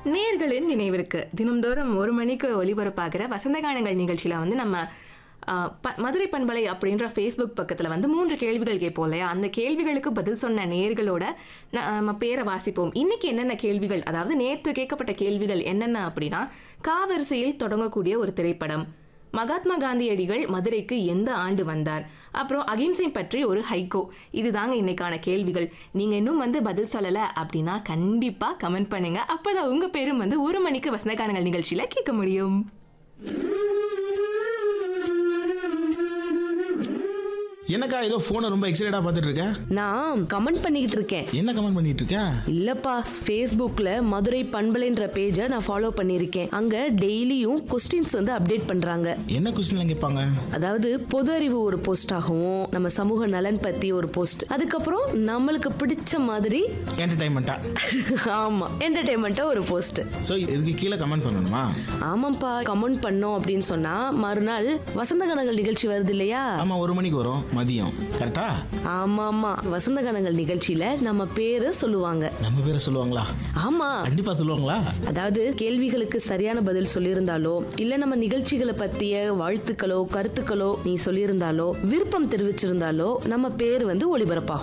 நேர்களின் நினைவிற்கு தினம்தோறும் ஒரு மணிக்கு ஒளிபரப்பாகிற வசந்த கானங்கள் நிகழ்ச்சியில் வந்து நம்ம ஆ, ப மதுரை பண்பலை அப்படின்ற ஃபேஸ்புக் பக்கத்தில் வந்து மூன்று கேள்விகள் கேட்போம் இல்லையா அந்த கேள்விகளுக்கு பதில் சொன்ன நேர்களோட ந- நம்ம பேரை வாசிப்போம் இன்னைக்கு என்னென்ன கேள்விகள் அதாவது நேற்று கேட்கப்பட்ட கேள்விகள் என்னென்ன அப்படின்னா காவரிசையில் தொடங்கக்கூடிய ஒரு திரைப்படம் மகாத்மா காந்தியடிகள் மதுரைக்கு எந்த ஆண்டு வந்தார் அப்புறம் அகிம்சை பற்றி ஒரு ஹைகோ இதுதாங்க இன்னைக்கான கேள்விகள் நீங்க இன்னும் வந்து பதில் சொல்லல அப்படின்னா கண்டிப்பா கமெண்ட் பண்ணுங்க அப்பதான் உங்க பேரும் வந்து ஒரு மணிக்கு வசந்த கானங்கள் நிகழ்ச்சியில கேட்க முடியும் என்னக்கா ஏதோ போனை ரொம்ப எக்ஸைட்டடா பார்த்துட்டு இருக்க நான் கமெண்ட் பண்ணிக்கிட்டு இருக்கேன் என்ன கமெண்ட் பண்ணிட்டு இருக்க இல்லப்பா ஃபேஸ்புக்ல மதுரை பண்பலைன்ற பேஜை நான் ஃபாலோ பண்ணியிருக்கேன் அங்க டெய்லியும் கொஸ்டின்ஸ் வந்து அப்டேட் பண்றாங்க என்ன கொஸ்டின்லாம் கேட்பாங்க அதாவது பொது அறிவு ஒரு போஸ்ட் ஆகவும் நம்ம சமூக நலன் பத்தி ஒரு போஸ்ட் அதுக்கப்புறம் நம்மளுக்கு பிடிச்ச மாதிரி என்டர்டைன்மெண்ட்டா ஆமா என்டர்டைன்மெண்ட்டா ஒரு போஸ்ட் ஸோ இதுக்கு கீழே கமெண்ட் பண்ணணுமா ஆமாப்பா கமெண்ட் பண்ணோம் அப்படின்னு சொன்னா மறுநாள் வசந்த கனங்கள் நிகழ்ச்சி வருது இல்லையா ஆமா ஒரு மணிக்கு வரும் மதியம் கரெக்டா ஆமா ஆமா வசந்த கனங்கள் நிகழ்ச்சியில நம்ம பேரை சொல்லுவாங்க நம்ம பேரை சொல்லுவாங்களா ஆமா கண்டிப்பா சொல்லுவாங்களா அதாவது கேள்விகளுக்கு சரியான பதில் சொல்லியிருந்தாலோ இல்ல நம்ம நிகழ்ச்சிகளை பத்திய வாழ்த்துக்களோ கருத்துக்களோ நீ சொல்லியிருந்தாலோ விருப்பம் தெரிவிச்சிருந்தாலோ நம்ம பேர் வந்து ஒளிபரப்பாகும்